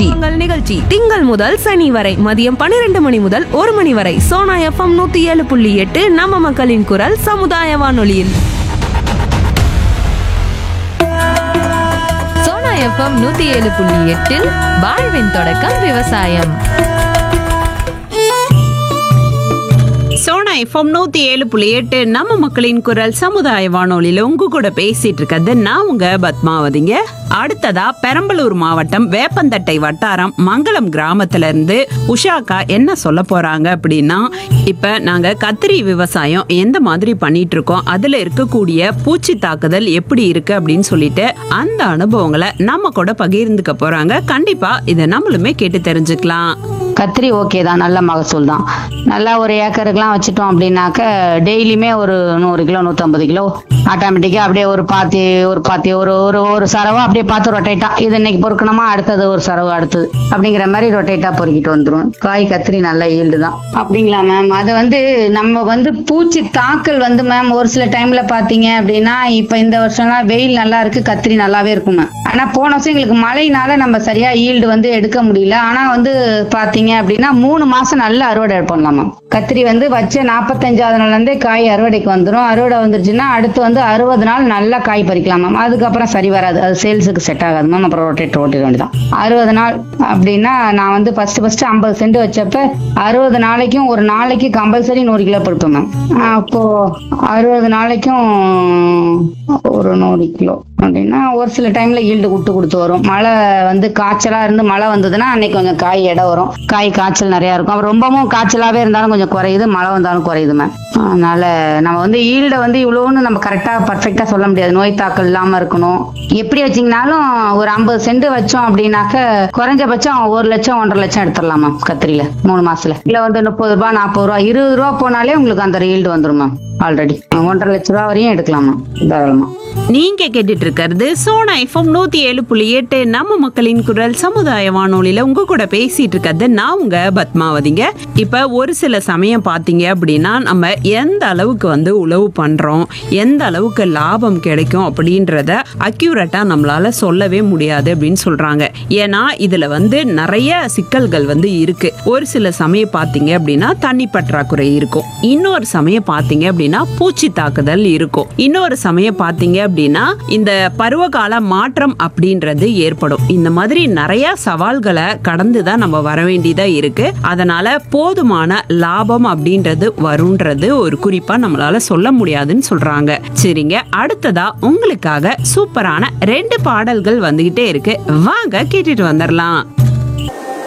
நிகழ்ச்சி உங்கள் நிகழ்ச்சி திங்கள் முதல் சனி வரை மதியம் பன்னிரண்டு மணி முதல் ஒரு மணி வரை சோனா எஃப்எம் நூத்தி ஏழு புள்ளி எட்டு நம்ம மக்களின் குரல் சமுதாய வானொலியில் சோனா எஃப்எம் நூத்தி ஏழு புள்ளி எட்டில் வாழ்வின் தொடக்கம் விவசாயம் சோனா எஃப்எம் நூத்தி ஏழு புள்ளி எட்டு நம்ம மக்களின் குரல் சமுதாய வானொலியில உங்க கூட பேசிட்டு இருக்கிறது நான் உங்க பத்மாவதிங்க அடுத்ததா பெரம்பலூர் மாவட்டம் வேப்பந்தட்டை வட்டாரம் மங்களம் கிராமத்துல இருந்து உஷாக்கா என்ன சொல்ல போறாங்க அப்படின்னா இப்ப நாங்க கத்திரி விவசாயம் எந்த மாதிரி பண்ணிட்டு இருக்கோம் அதுல இருக்கக்கூடிய பூச்சி தாக்குதல் எப்படி இருக்கு அப்படின்னு சொல்லிட்டு அந்த அனுபவங்களை நம்ம கூட பகிர்ந்துக்க போறாங்க கண்டிப்பா இதை நம்மளுமே கேட்டு தெரிஞ்சுக்கலாம் கத்திரி ஓகே தான் நல்ல மகசூல் தான் நல்லா ஒரு ஏக்கருக்குலாம் வச்சுட்டோம் அப்படின்னாக்க டெய்லியுமே ஒரு நூறு கிலோ நூற்றம்பது கிலோ ஆட்டோமேட்டிக்காக அப்படியே ஒரு பாத்தி ஒரு பாத்தி ஒரு ஒரு ஒரு சரவா அப்படியே பார்த்து ரொட்டேட்டா இது இன்னைக்கு பொறுக்கணுமா அடுத்தது ஒரு சரவு அடுத்தது அப்படிங்கிற மாதிரி ரொட்டேட்டா பொறுக்கிட்டு வந்துடும் காய் கத்திரி நல்ல ஈல்டு தான் அப்படிங்களா மேம் அது வந்து நம்ம வந்து பூச்சி தாக்கல் வந்து மேம் ஒரு சில டைம்ல பாத்தீங்க அப்படின்னா இப்ப இந்த வருஷம்லாம் வெயில் நல்லா இருக்கு கத்திரி நல்லாவே இருக்கும் மேம் ஆனா போன வருஷம் எங்களுக்கு மழைனால நம்ம சரியா ஈல்டு வந்து எடுக்க முடியல ஆனா வந்து பாத்தீங்க அப்படின்னா மூணு மாசம் நல்ல அறுவடை பண்ணலாம் மேம் கத்திரி வந்து வச்ச நாற்பத்தஞ்சாவது நாள்ல இருந்தே காய் அறுவடைக்கு வந்துடும் அறுவடை வந்துருச்சுன்னா அடுத்து வந்து அறுபது நாள் நல்லா காய் பறிக்கலாம் மேம் அதுக்கப்புறம் சரி வராது அது சேல்ஸுக்கு செட் ஆகாது மேம் அப்புறம் ரொட்டேட் ஓட்டிட வேண்டியதான் அறுபது நாள் அப்படின்னா நான் வந்து ஃபர்ஸ்ட் ஃபர்ஸ்ட் ஐம்பது சென்ட் வச்சப்ப அறுபது நாளைக்கும் ஒரு நாளைக்கு கம்பல்சரி நூறு கிலோ பருப்பேன் மேம் அப்போ அறுபது நாளைக்கும் ஒரு நூறு கிலோ அப்படின்னா ஒரு சில டைம்ல ஈல்டு விட்டு கொடுத்து வரும் மழை வந்து காய்ச்சலா இருந்து மழை வந்ததுன்னா அன்னைக்கு கொஞ்சம் காய் எடை வரும் காய் காய்ச்சல் நிறைய இருக்கும் அப்புறம் ரொம்பவும் காய்ச்சலாவே இருந்தாலும் கொஞ்சம் குறையுது மழை வந்தாலும் குறையுது மேம் அதனால நம்ம வந்து ஈல்டை வந்து இவ்வளோன்னு நம்ம கரெக்டா பர்ஃபெக்டா சொல்ல முடியாது நோய் தாக்கல் இல்லாம இருக்கணும் எப்படி வச்சீங்கனாலும் ஒரு ஐம்பது சென்ட் வச்சோம் அப்படின்னாக்க குறைஞ்சபட்சம் ஒரு லட்சம் ஒன்றரை லட்சம் எடுத்துடலாம் மேம் கத்திரியில மூணு மாசத்துல இல்ல வந்து முப்பது ரூபாய் நாற்பது ரூபா இருபது ரூபா போனாலே உங்களுக்கு அந்த ஈல்டு வந்துரும் மேம் ஆல்ரெடி ஒன்றரை லட்ச ரூபா வரையும் எடுக்கலாம் மேம் தாராளமா நீங்க கேட்டுட்டு இருக்கிறது சோனா எஃப்எம் நூத்தி ஏழு புள்ளி எட்டு நம்ம மக்களின் குரல் சமுதாய வானொலியில உங்க கூட பேசிட்டு இருக்கிறது நான் உங்க பத்மாவதிங்க இப்ப ஒரு சில சமயம் பாத்தீங்க அப்படின்னா நம்ம எந்த அளவுக்கு வந்து உழவு பண்றோம் எந்த அளவுக்கு லாபம் கிடைக்கும் அப்படின்றத அக்யூரேட்டா நம்மளால சொல்லவே முடியாது அப்படின்னு சொல்றாங்க ஏன்னா இதுல வந்து நிறைய சிக்கல்கள் வந்து இருக்கு ஒரு சில சமயம் பாத்தீங்க அப்படின்னா தண்ணி பற்றாக்குறை இருக்கும் இன்னொரு சமயம் பாத்தீங்க அப்படின்னா பூச்சி தாக்குதல் இருக்கும் இன்னொரு சமயம் பாத்தீங்க அப்படின்னா இந்த பருவகால மாற்றம் அப்படின்றது ஏற்படும் இந்த மாதிரி நிறைய சவால்களை கடந்து தான் நம்ம வர வேண்டியதா இருக்கு அதனால போதுமான லாபம் அப்படின்றது வரும்ன்றது ஒரு குறிப்பா நம்மளால சொல்ல முடியாதுன்னு சொல்றாங்க சரிங்க அடுத்ததா உங்களுக்காக சூப்பரான ரெண்டு பாடல்கள் வந்துகிட்டே இருக்கு வாங்க கேட்டுட்டு வந்துடலாம்